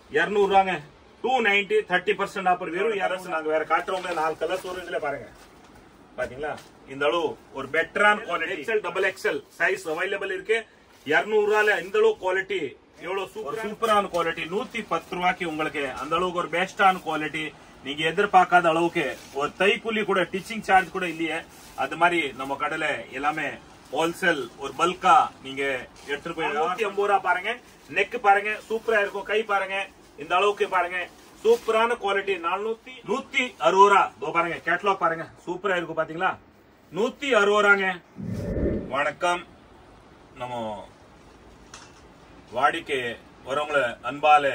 இருநூறு ரூபாங்க two ninety thirty percent offer வெறும் இரநூறு நாங்க வேற காட்டுறவங்க நாலு கலர்ஸ் வரும் இதுல பாருங்க பாத்தீங்களா இந்த அளவு ஒரு பெட்டரான quality XL double XL size available இருக்கு இருநூறு ரூபாயில இந்த அளவு குவாலிட்டி எவ்வளவு சூப்பர் சூப்பரான குவாலிட்டி நூத்தி பத்து ரூபாய்க்கு உங்களுக்கு அந்த அளவுக்கு ஒரு பெஸ்டான குவாலிட்டி நீங்க எதிர்பார்க்காத அளவுக்கு ஒரு தைக்கூலி கூட டீச்சிங் சார்ஜ் கூட இல்லையே அது மாதிரி நம்ம கடையில எல்லாமே ஹோல்சேல் ஒரு பல்கா நீங்க எடுத்துட்டு போய் நூத்தி ஐம்பது ரூபா பாருங்க நெக் பாருங்க சூப்பரா இருக்கும் கை பாருங்க இந்த அளவுக்கு பாருங்க சூப்பரான குவாலிட்டி நானூத்தி நூத்தி அறுபது ரூபா இதோ பாருங்க கேட்லாக் பாருங்க சூப்பரா இருக்கும் பாத்தீங்களா நூத்தி அறுபது ரூபாங்க வணக்கம் நம்ம வாடிக்கை வரவங்கள அன்பால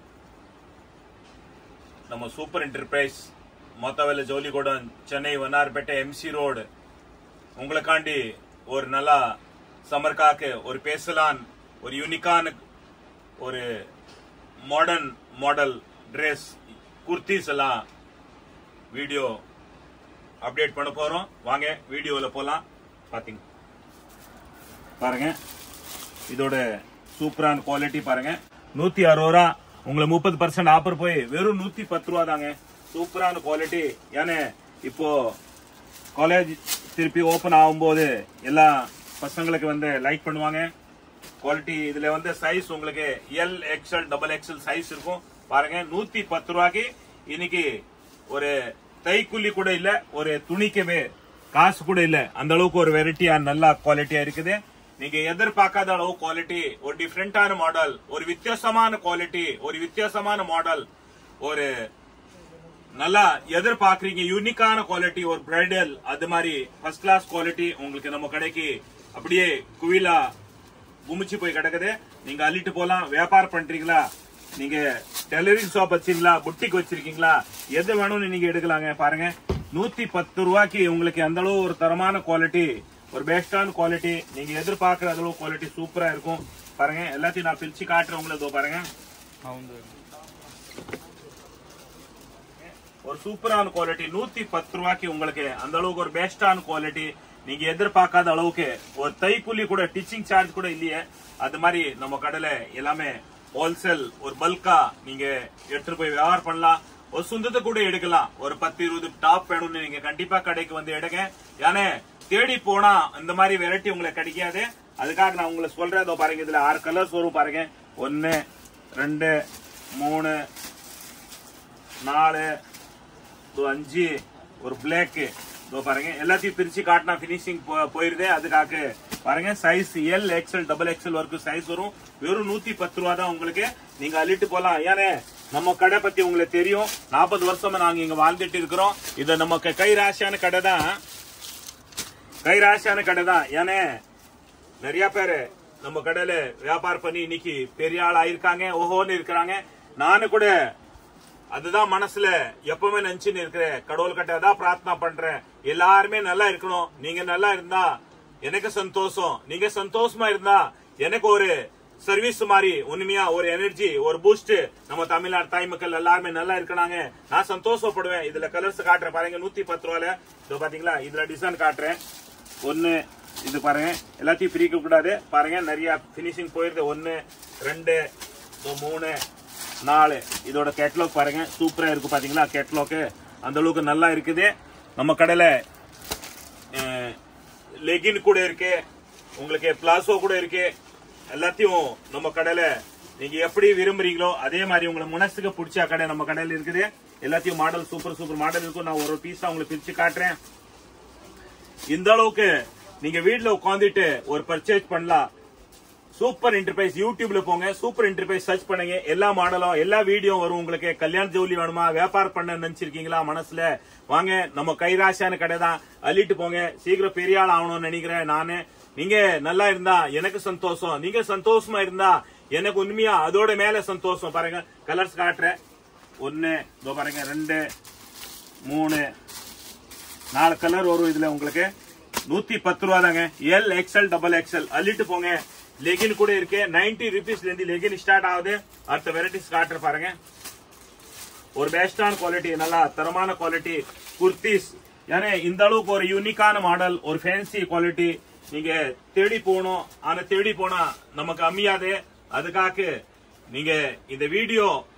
நம்ம சூப்பர் என்டர்பிரைஸ் மொத்தவேல ஜோலிகோடன் சென்னை வண்ணார்பேட்டை எம்சி ரோடு உங்களுக்காண்டி ஒரு நல்லா சமர்க்காக்கு ஒரு பேசலான் ஒரு யூனிக்கான ஒரு மாடர்ன் மாடல் ட்ரெஸ் குர்த்திஸ் எல்லாம் வீடியோ அப்டேட் பண்ண போறோம் வாங்க வீடியோல போலாம் பாத்தீங்க பாருங்க இதோட சூப்பரான குவாலிட்டி பாருங்க நூத்தி அறுபது ரூபா உங்களுக்கு முப்பது பர்சன்ட் ஆஃபர் போய் வெறும் நூத்தி பத்து ரூபா தாங்க சூப்பரான குவாலிட்டி ஏன்னா இப்போ காலேஜ் திருப்பி ஓபன் ஆகும்போது எல்லா பசங்களுக்கு வந்து லைக் பண்ணுவாங்க குவாலிட்டி இதுல வந்து சைஸ் உங்களுக்கு L XL double XL size இருக்கும் பாருங்க நூத்தி பத்து ரூபாய்க்கு இன்னைக்கு ஒரு தைக்குள்ளி கூட இல்ல ஒரு துணிக்கவே காசு கூட இல்ல அந்த அளவுக்கு ஒரு வெரைட்டியா நல்ல குவாலிட்டியா இருக்குது நீங்க எதிர்பார்க்காத அளவு குவாலிட்டி ஒரு டிஃப்ரெண்டான மாடல் ஒரு வித்தியாசமான குவாலிட்டி ஒரு வித்தியாசமான மாடல் ஒரு நல்லா எதிர்பார்க்கறீங்க யூனிக்கான குவாலிட்டி ஒரு பிரைடல் அது மாதிரி ஃபர்ஸ்ட் கிளாஸ் குவாலிட்டி உங்களுக்கு நம்ம கடைக்கு அப்படியே குவிலா குமிச்சு போய் கிடக்குது நீங்க அள்ளிட்டு போலாம் வியாபாரம் பண்றீங்களா நீங்க டெலிவரிங் ஷாப் வச்சிருக்கீங்களா புட்டிக் வச்சிருக்கீங்களா எது வேணும்னு நீங்க எடுக்கலாங்க பாருங்க நூத்தி பத்து ரூபாய்க்கு உங்களுக்கு அந்த அளவு ஒரு தரமான குவாலிட்டி ஒரு பெஸ்டான குவாலிட்டி நீங்க எதிர்பார்க்கிற அளவு குவாலிட்டி சூப்பரா இருக்கும் பாருங்க எல்லாத்தையும் நான் பிரிச்சு காட்டுறேன் உங்களுக்கு இதோ பாருங்க ஒரு சூப்பரான குவாலிட்டி நூத்தி பத்து ரூபாய்க்கு உங்களுக்கு அந்த அளவுக்கு ஒரு பெஸ்டான குவாலிட்டி நீங்க எதிர்பார்க்காத அளவுக்கு ஒரு தைக்கூலி கூட டீச்சிங் சார்ஜ் கூட இல்லையே அது மாதிரி நம்ம கடையில எல்லாமே ஹோல்சேல் ஒரு பல்கா நீங்க எடுத்துட்டு போய் வியாபாரம் பண்ணலாம் ஒரு சுந்தத்தை கூட எடுக்கலாம் ஒரு பத்து இருபது டாப் வேணும்னு நீங்க கண்டிப்பா கடைக்கு வந்து எடுங்க ஏன்னா தேடி போனா இந்த மாதிரி வெரைட்டி உங்களுக்கு கிடைக்காது அதுக்காக நான் உங்களுக்கு சொல்றேன் இதோ பாருங்க இதுல ஆறு கலர்ஸ் வரும் பாருங்க ஒன்னு ரெண்டு மூணு நாலு இதோ அஞ்சு ஒரு பிளாக் இதோ பாருங்க எல்லாத்தையும் பிரிச்சு காட்டினா பினிஷிங் போயிருதே அதுக்காக பாருங்க size L XL double XL வரைக்கும் சைஸ் வரும் வெறும் நூத்தி பத்து ரூபா தான் உங்களுக்கு நீங்க அள்ளிட்டு போலாம் ஏனே நம்ம கடை பத்தி உங்களுக்கு தெரியும் நாற்பது வருஷமா நாங்க இங்க வாழ்ந்துட்டு இருக்கிறோம் இது நமக்கு கை ராசியான கடை தான் கை ராசியான கடை தான் ஏனே நிறைய பேரு நம்ம கடையில வியாபாரம் பண்ணி இன்னைக்கு பெரிய ஆள் ஆயிருக்காங்க ஓஹோன்னு இருக்கிறாங்க நானு கூட அதுதான் மனசுல எப்பவுமே நினைச்சுன்னு இருக்கிறேன் கடவுள் கிட்ட அதான் பிரார்த்தனை பண்றேன் எல்லாருமே நல்லா இருக்கணும் நீங்க நல்லா இருந்தா எனக்கு சந்தோஷம் நீங்க சந்தோஷமா இருந்தா எனக்கு ஒரு சர்வீஸ் மாதிரி உண்மையா ஒரு எனர்ஜி ஒரு பூஸ்ட் நம்ம தமிழ்நாடு தாய் மக்கள் எல்லாருமே நல்லா இருக்கனாங்க நான் சந்தோஷப்படுவேன் இதுல கலர்ஸ் காட்டுறேன் பாருங்க நூத்தி பத்து ரூபாயில இதோ பாத்தீங்களா இதுல டிசைன் காட்டுறேன் ஒன்னு இது பாருங்க எல்லாத்தையும் பிரிக்க கூடாது பாருங்க நிறைய பினிஷிங் போயிருது ஒன்னு ரெண்டு இதோ மூணு நாலு இதோட கேட்லாக் பாருங்க சூப்பரா இருக்கு பாத்தீங்களா கேட்லாக் அந்த அளவுக்கு நல்லா இருக்குது நம்ம கடையில லெகின் கூட இருக்கு உங்களுக்கு பிளாசோ கூட இருக்கு எல்லாத்தையும் நம்ம கடையில நீங்க எப்படி விரும்புறீங்களோ அதே மாதிரி உங்களுக்கு மனசுக்கு பிடிச்ச கடை நம்ம கடையில இருக்குது எல்லாத்தையும் மாடல் சூப்பர் சூப்பர் மாடல் இருக்கும் நான் ஒரு பீஸா உங்களுக்கு பிரிச்சு காட்டுறேன் இந்த அளவுக்கு நீங்க வீட்ல உட்காந்துட்டு ஒரு பர்ச்சேஸ் பண்ணலாம் சூப்பர் என்டர்பிரைஸ் யூடியூப்ல போங்க சூப்பர் என்டர்பிரைஸ் சர்ச் பண்ணுங்க எல்லா மாடலும் எல்லா வீடியோ வரும் உங்களுக்கு கல்யாண ஜவுளி வேணுமா வியாபாரம் பண்ண நினைச்சிருக்கீங்களா மனசுல வாங்க நம்ம கைராசியான கடை தான் அள்ளிட்டு போங்க சீக்கிரம் பெரிய ஆள் ஆகணும்னு நினைக்கிறேன் நானு நீங்க நல்லா இருந்தா எனக்கு சந்தோஷம் நீங்க சந்தோஷமா இருந்தா எனக்கு உண்மையா அதோட மேல சந்தோஷம் பாருங்க கலர்ஸ் காட்டுறேன் ஒன்னு இதோ பாருங்க ரெண்டு மூணு நாலு கலர் வரும் இதுல உங்களுக்கு நூத்தி பத்து ரூபா தாங்க எல் எக்ஸ்எல் டபுள் எக்ஸ்எல் அள்ளிட்டு போங்க லெகின் கூட இருக்கு நைன்டி ருபீஸ்ல இருந்து லெகின் ஸ்டார்ட் ஆகுது அடுத்த வெரைட்டிஸ் காட்டுற பாருங்க ஒரு பெஸ்டான குவாலிட்டி நல்லா தரமான குவாலிட்டி குர்த்திஸ் ஏன்னா இந்த அளவுக்கு ஒரு யூனிக்கான மாடல் ஒரு ஃபேன்சி குவாலிட்டி நீங்க தேடி போகணும் ஆனா தேடி போனா நமக்கு அமையாது அதுக்காக நீங்க இந்த வீடியோ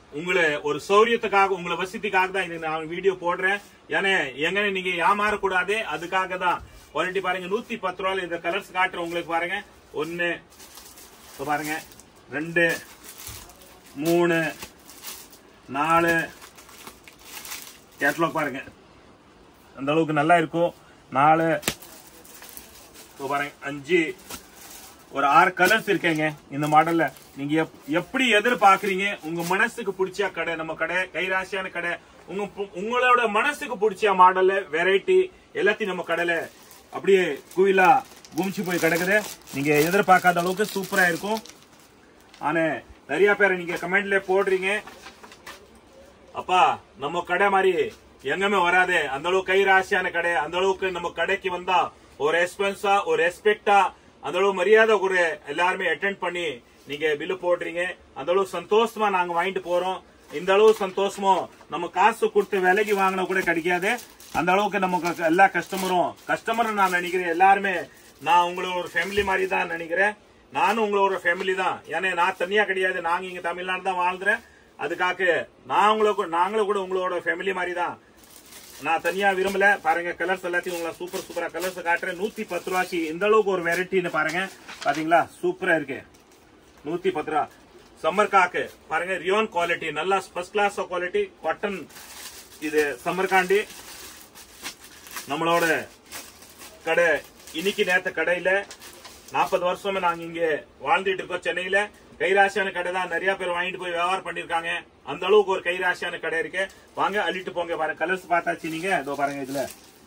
உங்களை ஒரு சௌரியத்துக்காக உங்களை வசதிக்காக தான் இது நான் வீடியோ போடுறேன் ஏன்னா எங்க நீங்க ஏமாறக்கூடாது அதுக்காக தான் குவாலிட்டி பாருங்க நூத்தி பத்து ரூபாய் இந்த கலர்ஸ் காட்டுறேன் உங்களுக்கு பாருங்க ஒன்னு இப்ப பாருங்க ரெண்டு மூணு நாலு கேட்லாக் பாருங்க அந்த அளவுக்கு நல்லா இருக்கும் நாலு இப்போ பாருங்க அஞ்சு ஒரு ஆறு கலர்ஸ் இருக்கேங்க இந்த மாடல்ல நீங்க எப்- எப்படி எதிர்பார்க்கறீங்க உங்க மனசுக்கு பிடிச்ச கடை நம்ம கடை கைராசியான கடை உங்க பு- உங்களோட மனசுக்கு பிடிச்ச மாடல்ல வெரைட்டி எல்லாத்தையும் நம்ம கடையில அப்படியே குயிலா குமிச்சு போய் கிடக்குது நீங்க எதிர்பார்க்காத அளவுக்கு சூப்பரா இருக்கும் ஆனா நிறைய பேர் நீங்க கமெண்ட்ல போடுறீங்க அப்பா நம்ம கடை மாதிரி எங்கேயுமே வராது அந்த அளவுக்கு கை ராசியான கடை அந்த அளவுக்கு நம்ம கடைக்கு வந்தா ஒரு ரெஸ்பான்ஸா ஒரு ரெஸ்பெக்டா அந்த அளவு மரியாதை ஒரு எல்லாருமே அட்டென்ட் பண்ணி நீங்க பில்லு போடுறீங்க அந்த அளவு சந்தோஷமா நாங்க வாங்கிட்டு போறோம் இந்த அளவு சந்தோஷமும் நம்ம காசு கொடுத்து விலைக்கு வாங்கின கூட கிடைக்காது அந்த அளவுக்கு நமக்கு எல்லா கஸ்டமரும் கஸ்டமர் நான் நினைக்கிறேன் எல்லாருமே நான் உங்களை ஒரு ஃபேமிலி மாதிரி தான் நினைக்கிறேன் நானும் உங்களோட ஒரு ஃபேமிலி தான் ஏன்னா நான் தனியா கிடையாது நாங்க இங்க தமிழ்நாடு தான் வாழ்ந்துறேன் அதுக்காக நான் உங்களை கூட- நாங்களும் கூட உங்களோட ஃபேமிலி மாதிரி தான் நான் தனியா விரும்பல பாருங்க கலர்ஸ் எல்லாத்தையும் உங்களை சூப்பர் சூப்பரா கலர்ஸ் காட்டுறேன் நூத்தி பத்து ரூபாய்க்கு இந்த அளவுக்கு ஒரு வெரைட்டின்னு பாருங்க பாத்தீங்களா சூப்பரா இருக்கு நூத்தி பத்து ரூபா சம்மர் காக்கு பாருங்க ரியோன் குவாலிட்டி நல்லா ஃபர்ஸ்ட் கிளாஸ் குவாலிட்டி காட்டன் இது சம்மர் காண்டி நம்மளோட கடை இன்னைக்கு நேத்த கடையில நாற்பது வருஷமா நாங்க இங்க வாழ்ந்துட்டு இருக்கோம் சென்னையில கைராசியான கடை தான் நிறைய பேர் வாங்கிட்டு போய் வியாபாரம் பண்ணிருக்காங்க அந்த அளவுக்கு ஒரு கைராசியான கடை இருக்கு வாங்க அள்ளிட்டு போங்க பாருங்க கலர்ஸ் பார்த்தாச்சு நீங்க இதோ பாருங்க இதுல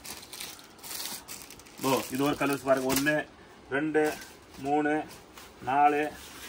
ஓ இது ஒரு கலர்ஸ் பாருங்க ஒன்னு ரெண்டு மூணு நாலு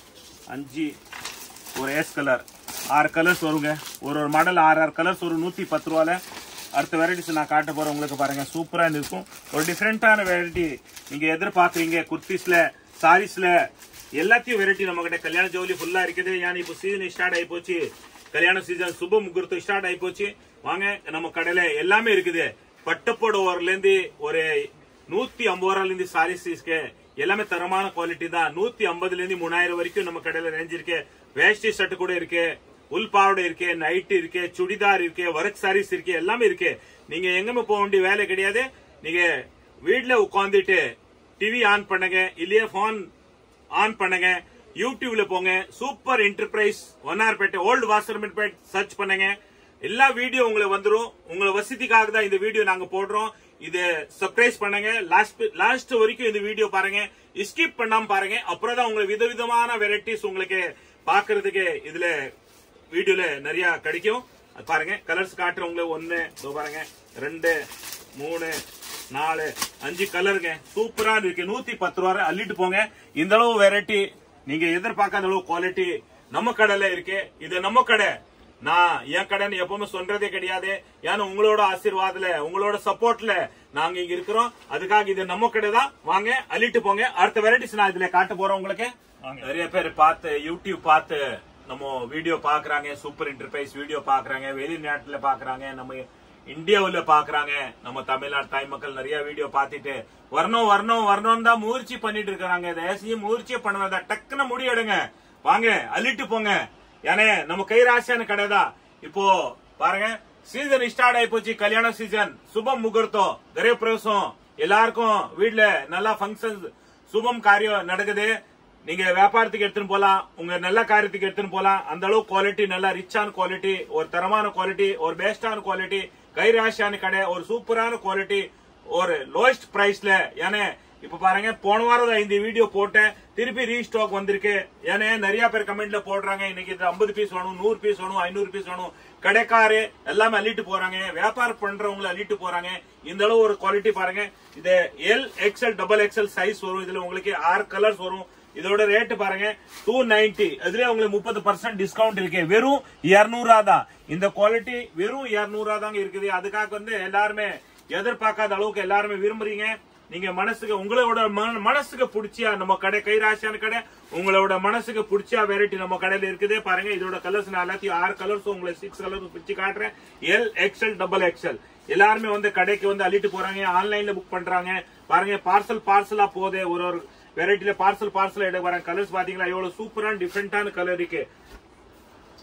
அஞ்சு ஒரு எஸ் கலர் ஆறு கலர்ஸ் வருங்க ஒரு ஒரு மாடல் ஆறு ஆறு கலர்ஸ் ஒரு நூத்தி பத்து ரூபால அடுத்த வெரைட்டிஸ் நான் காட்ட போறேன் உங்களுக்கு பாருங்க சூப்பரா இருக்கும் ஒரு டிஃப்ரெண்டான வெரைட்டி நீங்க எதிர்பார்க்குறீங்க குர்த்திஸ்ல சாரீஸ்ல எல்லாத்தையும் வெரைட்டி நம்ம கிட்ட கல்யாண ஜவுளி ஃபுல்லா இருக்குது ஏன்னா இப்போ சீசன் ஸ்டார்ட் ஆகி போச்சு கல்யாண சீசன் சுப முகூர்த்தம் ஸ்டார்ட் ஆகி போச்சு வாங்க நம்ம கடையில எல்லாமே இருக்குது பட்டுப்புடவர்ல இருந்து ஒரு நூத்தி ஐம்பது ரூபாயில இருந்து சாரீஸ் இருக்கு எல்லாமே தரமான குவாலிட்டி தான் நூத்தி ஐம்பதுல இருந்து மூணாயிரம் வரைக்கும் நம்ம கடையில ரேஞ்ச் இருக்கு வேஷ்டி ஷர்ட் கூட இருக்கு உள் பாவடை இருக்கு நைட் இருக்கு சுடிதார் இருக்கு ஒர்க் சாரீஸ் இருக்கு எல்லாமே இருக்கு நீங்க எங்கேயுமே போக வேண்டிய வேலை கிடையாது நீங்க வீட்ல உட்காந்துட்டு டிவி ஆன் பண்ணுங்க இல்லையே போன் ஆன் பண்ணுங்க யூடியூப்ல போங்க super enterprise Vannarpettai old Washermanpet search பண்ணுங்க எல்லா வீடியோ உங்களுக்கு வந்துரும் உங்களை வசதிக்காக தான் இந்த வீடியோ நாங்க போடுறோம் இது சர்ப்ரைஸ் பண்ணுங்க லாஸ்ட் லாஸ்ட் வரைக்கும் இந்த வீடியோ பாருங்க ஸ்கிப் பண்ணாம பாருங்க அப்புறம் தான் உங்களுக்கு விதவிதமான வெரைட்டிஸ் உங்களுக்கு பாக்குறதுக்கு இதுல வீடியோல நிறைய கிடைக்கும் அது பாருங்க கலர்ஸ் காட்டுற உங்களுக்கு ஒன்னு இதோ பாருங்க ரெண்டு மூணு நாலு அஞ்சு கலருங்க சூப்பரா இருக்கு நூத்தி பத்து ரூபா அள்ளிட்டு போங்க இந்த அளவு வெரைட்டி நீங்க எதிர்பார்க்காத அளவு குவாலிட்டி நம்ம கடையில இருக்கு இது நம்ம கடை நான் என் கடைன்னு எப்பவுமே சொல்றதே கிடையாது ஏன்னா உங்களோட ஆசீர்வாதத்துல உங்களோட சப்போர்ட்ல நாங்க இங்க இருக்கிறோம் அதுக்காக இது நம்ம கடை தான் வாங்க அள்ளிட்டு போங்க அடுத்த வெரைட்டிஸ் நான் இதுல காட்ட போறேன் உங்களுக்கு நிறைய பேர் பார்த்து யூடியூப் பார்த்து நம்ம வீடியோ பாக்குறாங்க சூப்பர் இன்டர்பிரைஸ் வீடியோ பாக்குறாங்க வெளிநாட்டுல பாக்குறாங்க நம்ம இந்தியாவுல பாக்குறாங்க நம்ம தமிழ்நாடு தாய் மக்கள் நிறைய வீடியோ பார்த்துட்டு வரணும் வரணும் வரணும் தான் முயற்சி பண்ணிட்டு இருக்காங்க தயவுசெய்து முயற்சியே பண்ணுவாங்க டக்குன்னு முடியெடுங்க வாங்க அள்ளிட்டு போங்க ஏன்னா நம்ம கை ராசியான கடை தான் இப்போ பாருங்க சீசன் ஸ்டார்ட் ஆயி போச்சு கல்யாண சீசன் சுபம் முகூர்த்தம் கிரக பிரவேசம் எல்லாருக்கும் வீட்ல நல்லா ஃபங்க்ஷன்ஸ் சுபம் காரியம் நடக்குது நீங்க வியாபாரத்துக்கு எடுத்துன்னு போலாம் உங்க நல்ல காரியத்துக்கு எடுத்துன்னு போலாம் அந்த அளவு குவாலிட்டி நல்லா ரிச்சான குவாலிட்டி ஒரு தரமான குவாலிட்டி ஒரு பெஸ்டான குவாலிட்டி கைராசியான கடை ஒரு சூப்பரான குவாலிட்டி ஒரு லோயஸ்ட் பிரைஸ்ல ஏன்னா இப்ப பாருங்க போன வாரம் தான் இந்த வீடியோ போட்டேன் திருப்பி ரீஸ்டாக் வந்திருக்கு ஏன்னா நிறைய பேர் கமெண்ட்ல போடுறாங்க இன்னைக்கு இது ஐம்பது பீஸ் வேணும் நூறு பீஸ் வேணும் ஐநூறு பீஸ் வேணும் கடைக்காரு எல்லாமே அள்ளிட்டு போறாங்க வியாபாரம் பண்றவங்க அள்ளிட்டு போறாங்க இந்த அளவு ஒரு குவாலிட்டி பாருங்க இது L XL double XL size வரும் இதுல உங்களுக்கு ஆறு கலர்ஸ் வரும் இதோட ரேட் பாருங்க டூ நைன்டி இதுல உங்களுக்கு முப்பது பர்சன்ட் டிஸ்கவுண்ட் இருக்கு வெறும் இருநூறுவா தான் இந்த குவாலிட்டி வெறும் இருநூறுவா தாங்க இருக்குது அதுக்காக வந்து எல்லாருமே எதிர்பார்க்காத அளவுக்கு எல்லாருமே விரும்புறீங்க நீங்க மனசுக்கு உங்களோட மன- மனசுக்கு பிடிச்சியா நம்ம கடை கைராசியான கடை உங்களோட மனசுக்கு பிடிச்சா வெரைட்டி நம்ம கடையில இருக்குது பாருங்க இதோட கலர்ஸ் நான் எல்லாத்தையும் ஆறு கலர்ஸ் உங்களுக்கு சிக்ஸ் கலர்ஸ் பிடிச்சு காட்டுறேன் எல் எக்ஸ்எல் டபுள் எக்ஸ்எல் எல்லாருமே வந்து கடைக்கு வந்து அள்ளிட்டு போறாங்க ஆன்லைன்ல புக் பண்றாங்க பாருங்க பார்சல் பார்சலா போகுது ஒரு ஒரு வெரைட்டில பார்சல் பார்சல் எடுக்க வராங்க கலர்ஸ் பாத்தீங்களா எவ்வளவு சூப்பரான டிஃப்ரெண்டான கலர் இருக்கு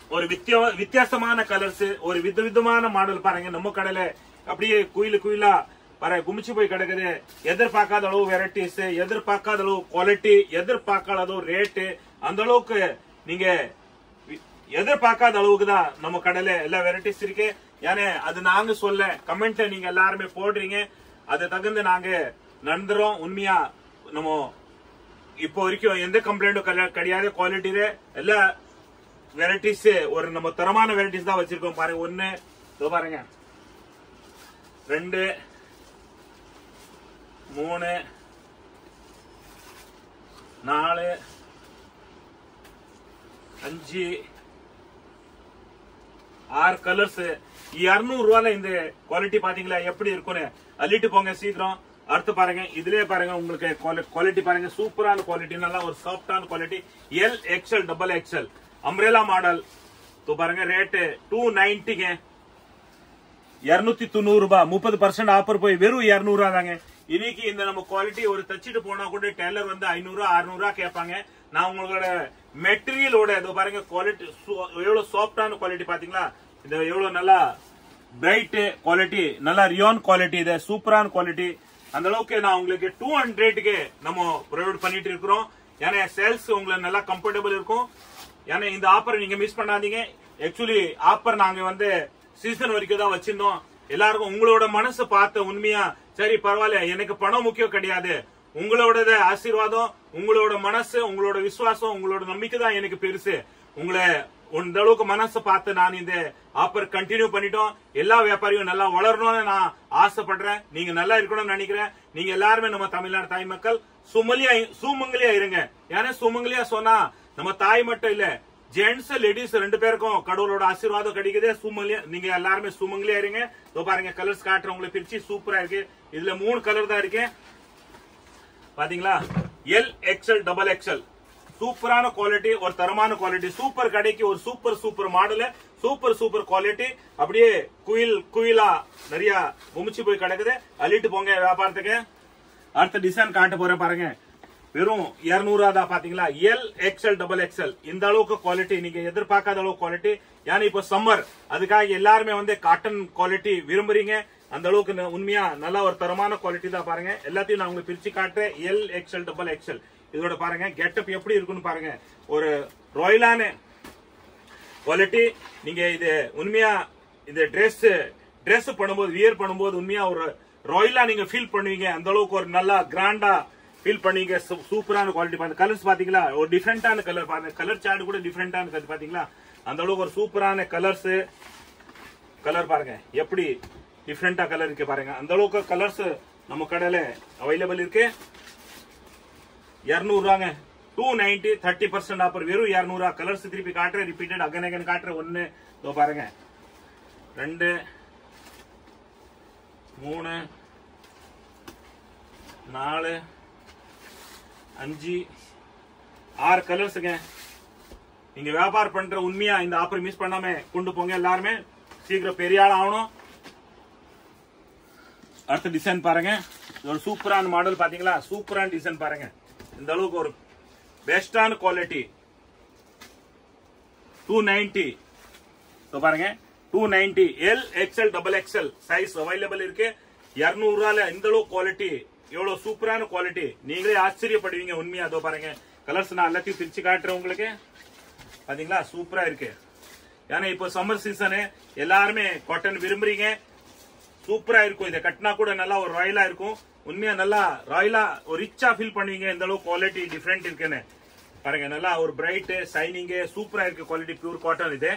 ஒரு வித்தியா வித்தியாசமான கலர்ஸ் ஒரு வித விதமான மாடல் பாருங்க நம்ம கடையில அப்படியே குயிலு குயிலா பாரு குமிச்சு போய் கிடக்குது எதிர்பார்க்காத அளவு வெரைட்டிஸ் எதிர்பார்க்காத அளவு குவாலிட்டி எதிர்பார்க்காத அளவு ரேட்டு அந்த அளவுக்கு நீங்க வி- எதிர்பார்க்காத அளவுக்கு தான் நம்ம கடையில எல்லா வெரைட்டிஸ் இருக்கு ஏன்னா அது நாங்க சொல்ல கமெண்ட்ல நீங்க எல்லாருமே போடுறீங்க அது தகுந்து நாங்க நடந்துறோம் உண்மையா நம்ம இப்போ வரைக்கும் எந்த கம்ப்ளைண்ட்டும் கிடையாது குவாலிட்டியில எல்லா வெரைட்டிஸ் ஒரு நம்ம தரமான வெரைட்டிஸ் தான் வச்சிருக்கோம் பாருங்க ஒண்ணு இதோ பாருங்க ரெண்டு மூணு நாலு அஞ்சு ஆறு கலர்ஸ் இருநூறு ரூபால இந்த குவாலிட்டி பாத்தீங்களா எப்படி இருக்கும்னு அள்ளிட்டு போங்க சீக்கிரம் அடுத்து பாருங்க இதுலயே பாருங்க உங்களுக்கு குவாலிட்டி பாருங்க சூப்பரான குவாலிட்டி நல்லா ஒரு சாஃப்டான quality L XL double XL umbrella model तो பாருங்க ரேட்டு டூ நைன்டிங்க இருநூத்தி தொண்ணூறு ரூபாய் முப்பது பர்சன்ட் ஆஃபர் போய் வெறும் இருநூறு ரூபா தாங்க இன்னைக்கு இந்த நம்ம குவாலிட்டி ஒரு தச்சுட்டு போனா கூட டெய்லர் வந்து ஐநூறு அறுநூறு ரூபா கேட்பாங்க நான் உங்களோட மெட்டீரியலோட இதோ பாருங்க குவாலிட்டி எவ்வளவு சாஃப்டான குவாலிட்டி பாத்தீங்களா இது எவ்வளவு நல்லா பிரைட் குவாலிட்டி நல்லா ரியான் குவாலிட்டி இது சூப்பரான குவாலிட்டி அந்த அளவுக்கு நான் உங்களுக்கு டூ ஹண்ட்ரட்க்கு நம்ம ப்ரொவைட் பண்ணிட்டு இருக்கிறோம் ஏன்னா சேல்ஸ் உங்களுக்கு நல்லா கம்ஃபர்டபுள் இருக்கும் ஏன்னா இந்த ஆஃபர் நீங்க மிஸ் பண்ணாதீங்க ஆக்சுவலி ஆஃபர் நாங்க வந்து சீசன் வரைக்கும் தான் வச்சிருந்தோம் எல்லாருக்கும் உங்களோட மனசு பார்த்த உண்மையா சரி பரவாயில்ல எனக்கு பணம் முக்கியம் கிடையாது உங்களோட ஆசீர்வாதம் உங்களோட மனசு உங்களோட விசுவாசம் உங்களோட நம்பிக்கை தான் எனக்கு பெருசு உங்களை இந்த அளவுக்கு மனசு பார்த்து நான் இந்த ஆஃபர் கண்டினியூ பண்ணிட்டோம் எல்லா வியாபாரியும் நல்லா வளரணும்னு நான் ஆசைப்படுறேன் நீங்க நல்லா இருக்கணும்னு நினைக்கிறேன் நீங்க எல்லாருமே நம்ம தமிழ்நாடு தாய் மக்கள் சுமலியா சுமங்கலியா இருங்க ஏன்னா சுமங்கலியா சொன்னா நம்ம தாய் மட்டும் இல்ல ஜென்ட்ஸ் லேடிஸ் ரெண்டு பேருக்கும் கடவுளோட ஆசீர்வாதம் கிடைக்குது சுமங்கலியா நீங்க எல்லாருமே சுமங்கலியா இருங்க இதோ பாருங்க கலர்ஸ் காட்டுறேன் உங்களுக்கு பிரிச்சு சூப்பரா இருக்கு இதுல மூணு கலர் தான் இருக்கு பாத்தீங்களா எல் எக்ஸ்எல் டபுள் எக்ஸ்எல் சூப்பரான குவாலிட்டி ஒரு தரமான குவாலிட்டி சூப்பர் கடைக்கு ஒரு super super model super super quality அப்படியே குயில் குயிலா நிறைய குமிச்சு போய் கிடக்குது அள்ளிட்டு போங்க வியாபாரத்துக்கு அடுத்த டிசைன் காட்ட போறேன் பாருங்க வெறும் இருநூறு தான் பாத்தீங்களா எல் எக்ஸ்எல் டபுள் எக்ஸ்எல் இந்த அளவுக்கு குவாலிட்டி நீங்க எதிர்பார்க்காத அளவுக்கு குவாலிட்டி ஏன்னா இப்போ சம்மர் அதுக்காக எல்லாருமே வந்து காட்டன் குவாலிட்டி விரும்புறீங்க அந்த அளவுக்கு ந- உண்மையா நல்ல ஒரு தரமான குவாலிட்டி தான் பாருங்க எல்லாத்தையும் நான் உங்களுக்கு பிரிச்சு காட்டுறேன் எல் எக்ஸ்எல் டபுள் எக்ஸ்எல் இதோட பாருங்க கெட்டப் எப்படி இருக்குன்னு பாருங்க ஒரு ராயலான குவாலிட்டி நீங்க இது உண்மையா இந்த Dress Dress பண்ணும்போது வியர் பண்ணும்போது உண்மையா ஒரு ராயலா நீங்க ஃபீல் பண்ணுவீங்க அந்த அளவுக்கு ஒரு நல்லா கிராண்டா ஃபீல் பண்ணுவீங்க சூ- சூப்பரான குவாலிட்டி பாருங்க கலர்ஸ் பாத்தீங்களா ஒரு டிஃப்ரெண்டான கலர் பாருங்க கலர் சார்ட் கூட டிஃப்ரெண்டான கலர் பாத்தீங்களா அந்த அளவுக்கு ஒரு சூப்பரான கலர்ஸ் கலர் பாருங்க எப்படி டிஃப்ரெண்டா கலர் இருக்கு பாருங்க அந்த அளவுக்கு கலர்ஸ் நம்ம கடையில அவைலபிள் இருக்கு இரநூறுவாங்க two ninety thirty percent offer வெறும் இரநூறுவா கலர்ஸ் திருப்பி காட்டுறேன் ரிப்பீட்டட் அகன் அகன் காட்டுறேன் ஒன்னு இதோ பாருங்க ரெண்டு மூணு நாலு அஞ்சு ஆறு கலர்ஸுங்க நீங்க வியாபாரம் பண்ற உண்மையா இந்த ஆஃபர் மிஸ் பண்ணாம கொண்டு போங்க எல்லாருமே சீக்கிரம் பெரிய ஆள் ஆகணும் அடுத்த டிசைன் பாருங்க இது ஒரு சூப்பரான மாடல் பாத்தீங்களா சூப்பரான டிசைன் பாருங்க இந்த அளவுக்கு ஒரு பெஸ்டான குவாலிட்டி டூ நைன்டி பாருங்க two ninety L XL double XL size available இருக்கு இருநூறு ரூபால இந்த அளவு குவாலிட்டி எவ்வளவு சூப்பரான குவாலிட்டி நீங்களே ஆச்சரியப்படுவீங்க உண்மையா அதோ பாருங்க கலர்ஸ் நான் எல்லாத்தையும் பிரிச்சு காட்டுறேன் உங்களுக்கு பாத்தீங்களா சூப்பரா இருக்கு ஏன்னா இப்போ சம்மர் சீசனு எல்லாருமே காட்டன் விரும்புறீங்க சூப்பரா இருக்கும் இதை கட்டினா கூட நல்லா ஒரு ராயலா இருக்கும் உண்மையா நல்லா ராயலா ஒரு ரிச்சா ஃபீல் பண்ணுவீங்க இந்த அளவு குவாலிட்டி டிஃப்ரெண்ட் இருக்குன்னு பாருங்க நல்லா ஒரு பிரைட் சைனிங் சூப்பரா இருக்கு குவாலிட்டி பியூர் காட்டன் இது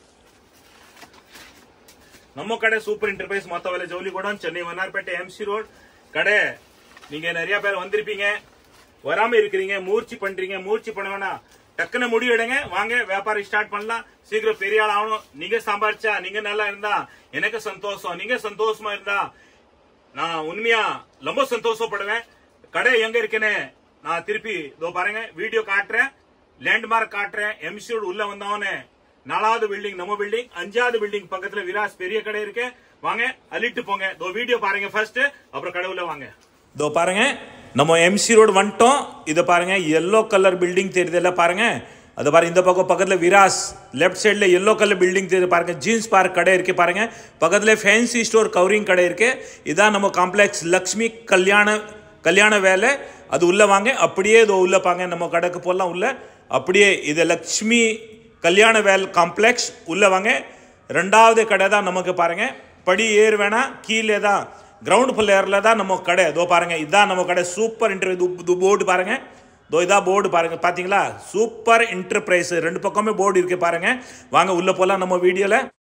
நம்ம கடை சூப்பர் என்டர்பிரைஸ் மொத்த வேலை ஜவுளி கூடம் சென்னை வண்ணார்பேட்டை எம்சி ரோட் கடை நீங்க நிறைய பேர் வந்திருப்பீங்க வராம இருக்கிறீங்க மூர்ச்சி பண்றீங்க மூர்ச்சி பண்ண வேணாம் டக்குன்னு முடிவு எடுங்க வாங்க வியாபாரம் ஸ்டார்ட் பண்ணலாம் சீக்கிரம் பெரிய ஆள் ஆகணும் நீங்க சம்பாரிச்சா நீங்க நல்லா இருந்தா எனக்கு சந்தோஷம் நீங்க சந்தோஷமா இருந்தா நான் உண்மையா ரொம்ப சந்தோஷப்படுவேன் கடை எங்க இருக்குன்னு நான் திருப்பி இதோ பாருங்க வீடியோ காட்டுறேன் லேண்ட்மார்க் காட்டுறேன் எம்சியோட உள்ள வந்தவனே நாலாவது பில்டிங் நம்ம பில்டிங் அஞ்சாவது பில்டிங் பக்கத்துல விலாஸ் பெரிய கடை இருக்கு வாங்க அள்ளிட்டு போங்க இதோ வீடியோ பாருங்க ஃபர்ஸ்ட் அப்புறம் கடை உள்ள வாங்க இதோ பாருங்க நம்ம எம்சி ரோடு வந்துட்டோம் இதை பாருங்க எல்லோ கலர் பில்டிங் தெரியுதுல்ல பாருங்க அது பாருங்க இந்த பக்கம் பக்கத்தில் விராஸ் லெஃப்ட் சைடில் எல்லோ கலர் பில்டிங் தெரியுது பாருங்க ஜீன்ஸ் பார்க் கடை இருக்கு பாருங்க பக்கத்தில் ஃபேன்சி ஸ்டோர் கவரிங் கடை இருக்கு இதான் நம்ம காம்ப்ளெக்ஸ் லக்ஷ்மி கல்யாண கல்யாண வேலை அது உள்ள வாங்க அப்படியே இது உள்ள பாங்க நம்ம கடைக்கு போகலாம் உள்ள அப்படியே இது லக்ஷ்மி கல்யாண வேல் காம்ப்ளெக்ஸ் உள்ள வாங்க ரெண்டாவது கடை தான் நமக்கு பாருங்க படி ஏறு வேணா கீழே தான் கிரவுண்ட் ஃப்ளோரில் தான் நம்ம கடை இதோ பாருங்க இதான் நம்ம கடை சூப்பர் இன்டர்வியூ போர்டு பாருங்க இதோ இதா போர்டு பாருங்க பாத்தீங்களா சூப்பர் என்டர்பிரைஸ் ரெண்டு பக்கமே போர்டு இருக்கு பாருங்க வாங்க உள்ள போலாம் நம்ம வீடியோல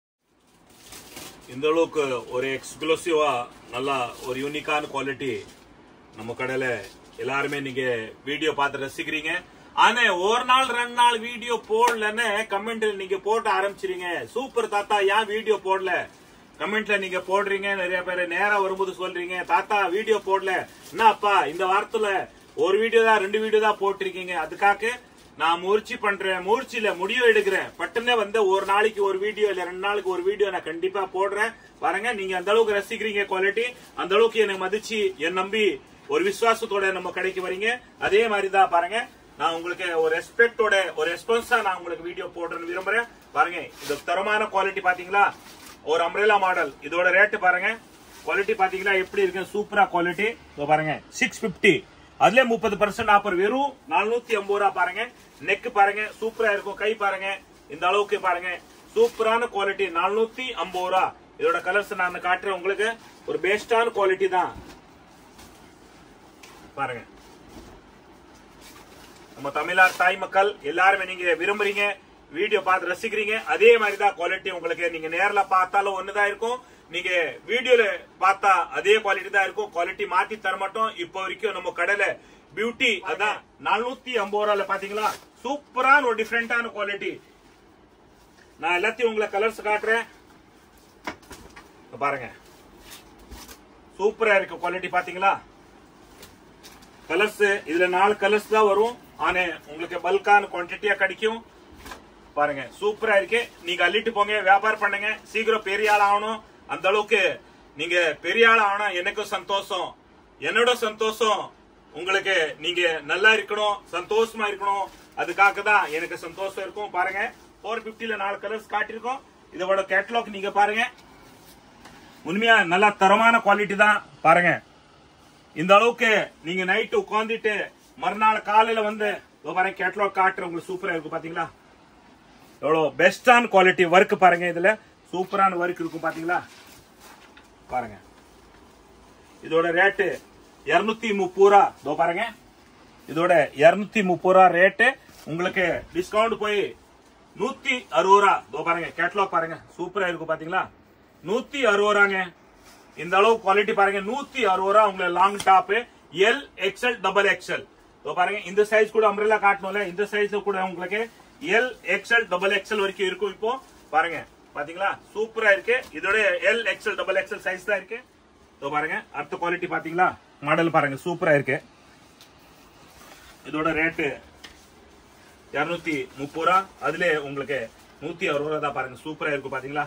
இந்த அளவுக்கு ஒரு எக்ஸ்க்ளூசிவா நல்லா ஒரு யூனிக்கான குவாலிட்டி நம்ம கடையில எல்லாருமே நீங்க வீடியோ பார்த்து ரசிக்கிறீங்க ஆனா ஒரு நாள் ரெண்டு நாள் வீடியோ போடலன்னு கமெண்ட்ல நீங்க போட்டு ஆரம்பிச்சிருங்க சூப்பர் தாத்தா ஏன் வீடியோ போடல கமெண்ட்ல நீங்க போடுறீங்க நிறைய பேர் நேரா வரும்போது சொல்றீங்க தாத்தா வீடியோ போடல என்னப்பா இந்த வாரத்துல ஒரு வீடியோ தான் ரெண்டு வீடியோ தான் போட்டிருக்கீங்க அதுக்காக நான் முயற்சி பண்றேன் முயற்சியில முடிவு எடுக்கிறேன் பட்டுனே வந்து ஒரு நாளைக்கு ஒரு வீடியோ இல்ல ரெண்டு நாளைக்கு ஒரு வீடியோ நான் கண்டிப்பா போடுறேன் பாருங்க நீங்க அந்த அளவுக்கு ரசிக்கிறீங்க குவாலிட்டி அந்த அளவுக்கு எனக்கு மதிச்சு என் நம்பி ஒரு விசுவாசத்தோட நம்ம கடைக்கு வரீங்க அதே மாதிரி தான் பாருங்க நான் உங்களுக்கு ஒரு ரெஸ்பெக்டோட ஒரு ரெஸ்பான்ஸா நான் உங்களுக்கு வீடியோ போடுறேன்னு விரும்புறேன் பாருங்க இது தரமான குவாலிட்டி பாத்தீங்களா ஒரு அம்ரேலா மாடல் இதோட ரேட் பாருங்க குவாலிட்டி பாத்தீங்களா எப்படி இருக்கு சூப்பரா குவாலிட்டி பாருங்க சிக்ஸ் பிப்டி அதுல முப்பது பர்சன்ட் ஆஃபர் வெறும் நானூத்தி ஐம்பது ரூபா பாருங்க நெக் பாருங்க சூப்பரா இருக்கும் கை பாருங்க இந்த அளவுக்கு பாருங்க சூப்பரான குவாலிட்டி நானூத்தி ஐம்பது ரூபா இதோட கலர்ஸ் நான் காட்டுறேன் உங்களுக்கு ஒரு பெஸ்டான குவாலிட்டி தான் பாருங்க நம்ம தமிழ்நாடு தாய் மக்கள் எல்லாருமே நீங்க விரும்புறீங்க வீடியோ பார்த்து ரசிக்கிறீங்க அதே மாதிரி தான் குவாலிட்டி உங்களுக்கு நீங்க நேர்ல பார்த்தாலும் ஒண்ணுதான் இருக்கும் நீங்க வீடியோல பார்த்தா அதே குவாலிட்டி தான் இருக்கும் குவாலிட்டி மாத்தி தர மாட்டோம் இப்போ வரைக்கும் நம்ம கடையில பியூட்டி அதான் நானூத்தி ஐம்பது ரூபால பாத்தீங்களா சூப்பரான ஒரு டிஃப்ரெண்டான குவாலிட்டி நான் எல்லாத்தையும் உங்களை கலர்ஸ் காட்டுறேன் இங்க பாருங்க சூப்பரா இருக்கு குவாலிட்டி பாத்தீங்களா கலர்ஸ் இதுல நாலு கலர்ஸ் தான் வரும் ஆனா உங்களுக்கு பல்கான குவான்டிட்டியா கிடைக்கும் பாருங்க சூப்பரா இருக்கு நீங்க அள்ளிட்டு போங்க வியாபாரம் பண்ணுங்க சீக்கிரம் பெரிய ஆள் ஆகணும் அந்த அளவுக்கு நீங்க பெரிய ஆள் ஆகணும் எனக்கும் சந்தோஷம் என்னோட சந்தோஷம் உங்களுக்கு நீங்க நல்லா இருக்கணும் சந்தோஷமா இருக்கணும் அதுக்காக தான் எனக்கு சந்தோஷம் இருக்கும் பாருங்க ஃபோர் பிப்டில நாலு கலர்ஸ் காட்டியிருக்கோம் இதோட கேட்டலாக் நீங்க பாருங்க உண்மையா நல்லா தரமான குவாலிட்டி தான் பாருங்க இந்த அளவுக்கு நீங்க நைட்டு உட்காந்துட்டு மறுநாள் காலையில வந்து இதோ பாருங்க கேட்டலாக் காட்டுற உங்களுக்கு சூப்பரா இருக்கு பாத்தீங்களா எவ்வளவு பெஸ்டான குவாலிட்டி ஒர்க் பாருங்க இதுல சூப்பரான ஒர்க் இருக்கும் பாத்தீங்களா பாருங்க இதோட ரேட்டு இருநூத்தி முப்பது ரூபா இதோ பாருங்க இதோட இருநூத்தி முப்பது ரூபா ரேட்டு உங்களுக்கு டிஸ்கவுண்ட் போய் நூத்தி அறுபது ரூபா இதோ பாருங்க கேட்டலாக் பாருங்க சூப்பரா இருக்கும் பாத்தீங்களா நூத்தி அறுபது ரூபாங்க இந்த அளவு குவாலிட்டி பாருங்க நூத்தி அறுபது ரூபா உங்களுக்கு long top L XL double XL இதோ பாருங்க இந்த சைஸ் கூட அம்ரேலா காட்டணும்ல இந்த சைஸ் கூட உங்களுக்கு எல் எக்ஸ்எல் டபுள் எக்ஸ்எல் வரைக்கும் இருக்கும் இப்போ பாருங்க பாத்தீங்களா சூப்பரா இருக்கு இதோட L XL double XL size தான் இருக்கு இதோ பாருங்க அடுத்த குவாலிட்டி பாத்தீங்களா மாடல் பாருங்க சூப்பரா இருக்கு இதோட ரேட்டு இருநூத்தி முப்பது ரூபா அதுல உங்களுக்கு நூத்தி அறுபது ரூபா தான் பாருங்க சூப்பரா இருக்கும் பாத்தீங்களா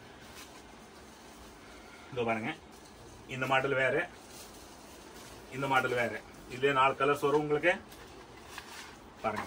இதோ பாருங்க இந்த மாடல் வேற இந்த மாடல் வேற இதுல நாலு கலர்ஸ் வரும் உங்களுக்கு பாருங்க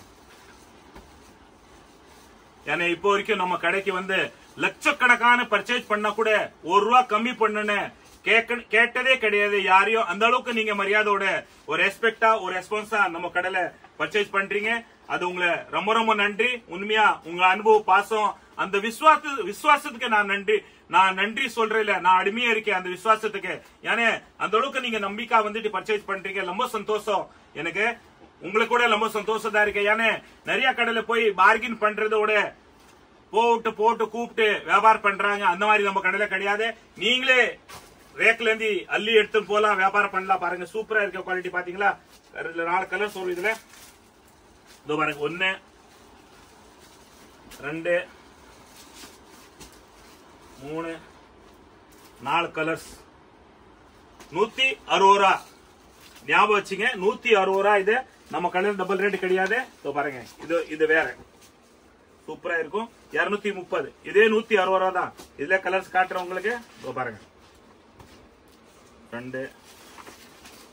ஏன்னா இப்போ வரைக்கும் நம்ம கடைக்கு வந்து லட்சக்கணக்கான பர்ச்சேஸ் பண்ணா கூட ஒரு ரூபா கம்மி பண்ணுன்னு கேட்க கேட்டதே கிடையாது யாரையும் அந்த அளவுக்கு நீங்க மரியாதையோட ஒரு ரெஸ்பெக்டா ஒரு ரெஸ்பான்ஸா நம்ம கடையில பர்ச்சேஸ் பண்றீங்க அது உங்களை ரொம்ப ரொம்ப நன்றி உண்மையா உங்க அனுபவ பாசம் அந்த விசுவாச விசுவாசத்துக்கு நான் நன்றி நான் நன்றி சொல்றேன் நான் அடிமையா இருக்கேன் அந்த விசுவாசத்துக்கு ஏன்னா அந்த அளவுக்கு நீங்க நம்பிக்கை வந்துட்டு பர்ச்சேஸ் பண்றீங்க ரொம்ப சந்தோஷம் எனக்கு உங்களுக்கு கூட ரொம்ப சந்தோஷம் தான் இருக்கு ஏன்னா நிறைய கடையில போய் பார்கின் பண்றதோட போட்டு போட்டு கூப்பிட்டு வியாபாரம் பண்றாங்க அந்த மாதிரி நம்ம கடையில கிடையாது நீங்களே ரேக்ல இருந்து அள்ளி எடுத்து போலாம் வியாபாரம் பண்ணலாம் பாருங்க சூப்பரா இருக்க குவாலிட்டி பாத்தீங்களா இதுல நாலு கலர் சொல்லுது இதுல இதோ பாருங்க ஒன்னு ரெண்டு மூணு நாலு கலர்ஸ் நூத்தி அறுபது ரூபா ஞாபகம் வச்சுங்க நூத்தி அறுபது ரூபா இது நம்ம கடையில் டபுள் ரேட் கிடையாது இதோ பாருங்க இது இது வேற சூப்பரா இருக்கும் இருநூத்தி முப்பது இதே நூத்தி அறுபது ரூபா தான் இதுல கலர்ஸ் காட்டுறேன் உங்களுக்கு இதோ பாருங்க ரெண்டு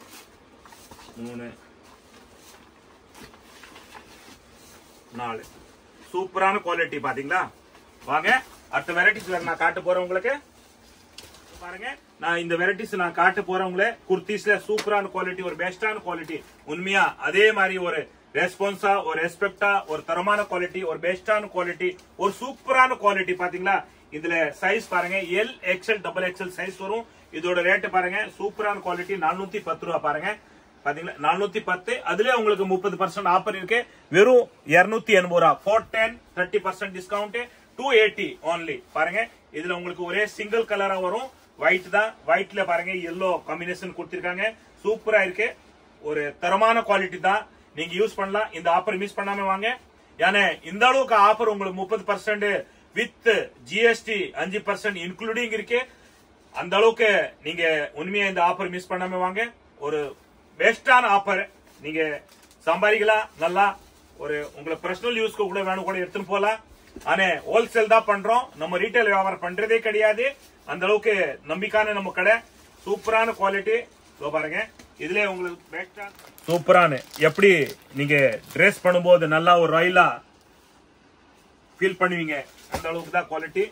மூணு நாலு சூப்பரான குவாலிட்டி பாத்தீங்களா வாங்க அடுத்த வெரைட்டிஸ் வேற நான் காட்ட போறேன் உங்களுக்கு பாருங்க நான் இந்த வெரைட்டிஸ் நான் காட்ட போறேன் உங்களை குர்த்திஸ்ல சூப்பரான குவாலிட்டி ஒரு பெஸ்டான குவாலிட்டி உண்மையா அதே மாதிரி ஒரு ரெஸ்பான்ஸா ஒரு ரெஸ்பெக்டா ஒரு தரமான குவாலிட்டி ஒரு பெஸ்டான குவாலிட்டி ஒரு சூப்பரான குவாலிட்டி பாத்தீங்களா இதுல சைஸ் பாருங்க L XL double XL size வரும் இதோட ரேட் பாருங்க சூப்பரான குவாலிட்டி நானூத்தி பத்து ரூபா பாருங்க பாத்தீங்களா நானூத்தி பத்து அதுல உங்களுக்கு முப்பது பர்சன்ட் ஆஃபர் இருக்கு வெறும் இருநூத்தி எண்பது ரூபா four ten thirty percent discount two eighty only பாருங்க இதுல உங்களுக்கு ஒரே சிங்கிள் கலரா வரும் ஒயிட் தான் ஒயிட்ல பாருங்க எல்லோ காம்பினேஷன் கொடுத்திருக்காங்க சூப்பரா இருக்கு ஒரு தரமான குவாலிட்டி தான் நீங்க யூஸ் பண்ணலாம் இந்த ஆஃபர் மிஸ் பண்ணாம வாங்க ஏன்னா இந்த அளவுக்கு ஆஃபர் உங்களுக்கு முப்பது பர்சன்ட் வித் ஜிஎஸ்டி அஞ்சு பர்சன்ட் இன்க்ளூடிங் இருக்கு அந்த அளவுக்கு நீங்க உண்மையா இந்த ஆஃபர் மிஸ் பண்ணாம வாங்க ஒரு பெஸ்டான ஆஃபர் நீங்க சம்பாதிக்கலாம் நல்லா ஒரு உங்களை பர்சனல் யூஸ்க்கு கூட வேணும் கூட எடுத்துன்னு போலாம் ஆனா ஹோல்சேல் தான் பண்றோம் நம்ம ரீட்டைல் வியாபாரம் பண்றதே கிடையாது அந்த அளவுக்கு நம்பிக்கையான நம்ம கடை சூப்பரான குவாலிட்டி இதோ பாருங்க இதுல உங்களுக்கு பெஸ்டா சூப்பரான எப்படி நீங்க ட்ரெஸ் பண்ணும்போது நல்லா ஒரு ராயலா ஃபீல் பண்ணுவீங்க அந்த அளவுக்கு தான் குவாலிட்டி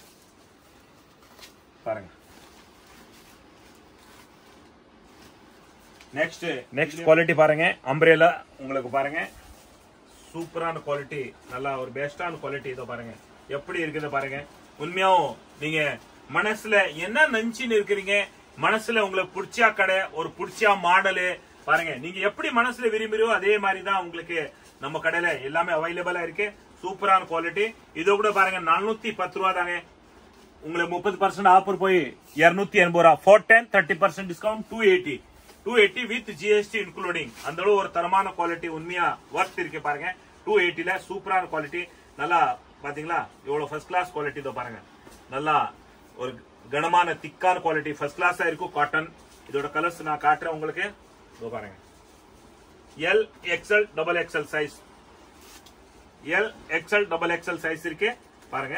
பாருங்க நெக்ஸ்ட் நெக்ஸ்ட் குவாலிட்டி பாருங்க அம்ப்ரேலா உங்களுக்கு பாருங்க சூப்பரான குவாலிட்டி நல்லா ஒரு பெஸ்டான குவாலிட்டி இதோ பாருங்க எப்படி இருக்குது பாருங்க உண்மையாவும் நீங்க மனசுல என்ன நினைச்சுன்னு இருக்கிறீங்க மனசுல உங்களுக்கு பிடிச்சா கடை ஒரு பிடிச்சா மாடலு பாருங்க நீங்க எப்படி மனசுல விரும்புறியோ அதே மாதிரி தான் உங்களுக்கு நம்ம கடையில எல்லாமே அவைலபிளா இருக்கு சூப்பரான குவாலிட்டி இதோ கூட பாருங்க நானூத்தி பத்து ரூபா தாங்க உங்களுக்கு முப்பது பர்சன்ட் ஆஃபர் போய் இருநூத்தி எண்பது ரூபா four ten thirty percent discount two eighty two eighty with GST including அந்த அளவு ஒரு தரமான குவாலிட்டி உண்மையா ஒர்த் இருக்கு பாருங்க டூ எயிட்டில சூப்பரான குவாலிட்டி நல்லா பாத்தீங்களா இவ்வளவு ஃபர்ஸ்ட் கிளாஸ் குவாலிட்டி இதோ பாருங்க நல்லா ஒரு கனமான திக்கான குவாலிட்டி ஃபர்ஸ்ட் கிளாஸா இருக்கும் காட்டன் இதோட கலர்ஸ் நான் காட்டுறேன் உங்களுக்கு இதோ பாருங்க L XL double XL size L XL double XL size இருக்கு பாருங்க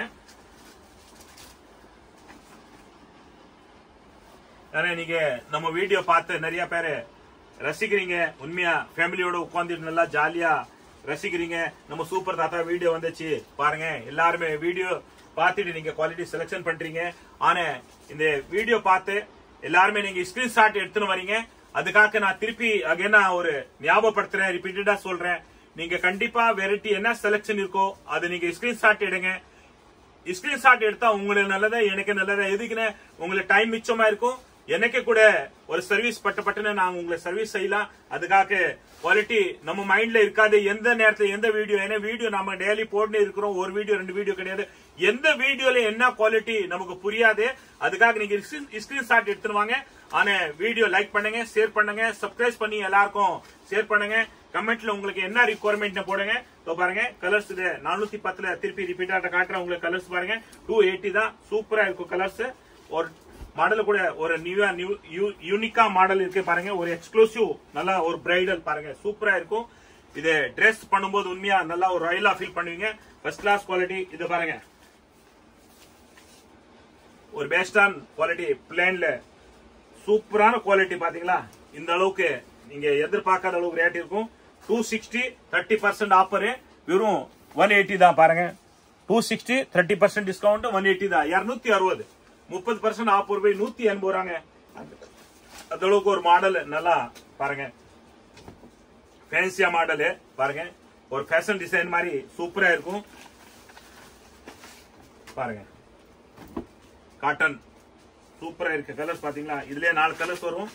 ஆனா நீங்க நம்ம வீடியோ பார்த்து நிறைய பேரு ரசிக்கிறீங்க உண்மையா ஃபேமிலியோட உட்காந்துட்டு நல்லா ஜாலியா ரசிக்கிறீங்க நம்ம சூப்பர் தாத்தா வீடியோ வந்துச்சு பாருங்க எல்லாருமே வீடியோ பார்த்துட்டு நீங்க குவாலிட்டி செலக்ஷன் பண்றீங்க ஆனா இந்த வீடியோ பார்த்து எல்லாருமே நீங்க ஸ்கிரீன்ஷாட் எடுத்துன்னு வரீங்க அதுக்காக நான் திருப்பி அகைன் நான் ஒரு ஞாபகப்படுத்துறேன் ரிப்பீட்டடா சொல்றேன் நீங்க கண்டிப்பா வெரைட்டி என்ன செலக்ஷன் இருக்கோ அது நீங்க ஸ்கிரீன்ஷாட் எடுங்க ஸ்கிரீன்ஷாட் எடுத்தா உங்களுக்கு நல்லதா எனக்கு நல்லதா எதுக்குன்னு உங்களுக்கு டைம் மிச்சமா இருக்கும் எனக்கு கூட ஒரு சர்வீஸ் பட்ட பட்டுன்னு நான் உங்களை சர்வீஸ் செய்யலாம் அதுக்காக குவாலிட்டி நம்ம மைண்ட்ல இருக்காது எந்த நேரத்துல எந்த வீடியோ ஏன்னா வீடியோ நம்ம டெய்லி போட்டு இருக்கிறோம் ஒரு வீடியோ ரெண்டு வீடியோ கிடையாது எந்த வீடியோல என்ன குவாலிட்டி நமக்கு புரியாது அதுக்காக நீங்க ஸ்கிரீன்ஷாட் எடுத்துன்னு வாங்க ஆனா வீடியோ லைக் பண்ணுங்க ஷேர் பண்ணுங்க சப்ஸ்கிரைப் பண்ணி எல்லாருக்கும் ஷேர் பண்ணுங்க கமெண்ட்ல உங்களுக்கு என்ன ரிக்குவயர்மெண்ட் போடுங்க இதோ பாருங்க கலர்ஸ் இது நானூத்தி பத்துல திருப்பி ரிப்பீட்டா காட்டுறேன் உங்களுக்கு கலர்ஸ் பாருங்க டூ எயிட்டி தான் சூப்பரா இருக்கும் கலர்ஸ் ஒரு மாடல் கூட ஒரு நியூவா நியூ யூனிக்கா மாடல் இருக்கு பாருங்க ஒரு எக்ஸ்க்ளூசிவ் நல்லா ஒரு பிரைடல் பாருங்க சூப்பரா இருக்கும் இது ட்ரெஸ் பண்ணும்போது உண்மையா நல்லா ஒரு ராயலா ஃபீல் பண்ணுவீங்க ஃபர்ஸ்ட் கிளாஸ் குவாலிட்டி இது பாருங்க ஒரு பெஸ்டான் குவாலிட்டி பிளேன்ல சூப்பரான குவாலிட்டி பாத்தீங்களா இந்த அளவுக்கு நீங்க எதிர்பார்க்காத அளவுக்கு ரேட் இருக்கும் two sixty thirty percent offer வெறும் ஒன் எயிட்டி தான் பாருங்க two sixty thirty percent discount one eighty தான் இருநூத்தி அறுபது முப்பது பர்சன்ட் ஆஃபர் போய் நூத்தி எண்பது ரூபாங்க அந்த அளவுக்கு ஒரு மாடல் நல்லா பாருங்க ஃபேன்சியா மாடல் பாருங்க ஒரு ஃபேஷன் டிசைன் மாதிரி சூப்பரா இருக்கும் பாருங்க காட்டன் சூப்பரா இருக்கு கலர்ஸ் பாத்தீங்களா இதுலயே நாலு கலர்ஸ் வரும்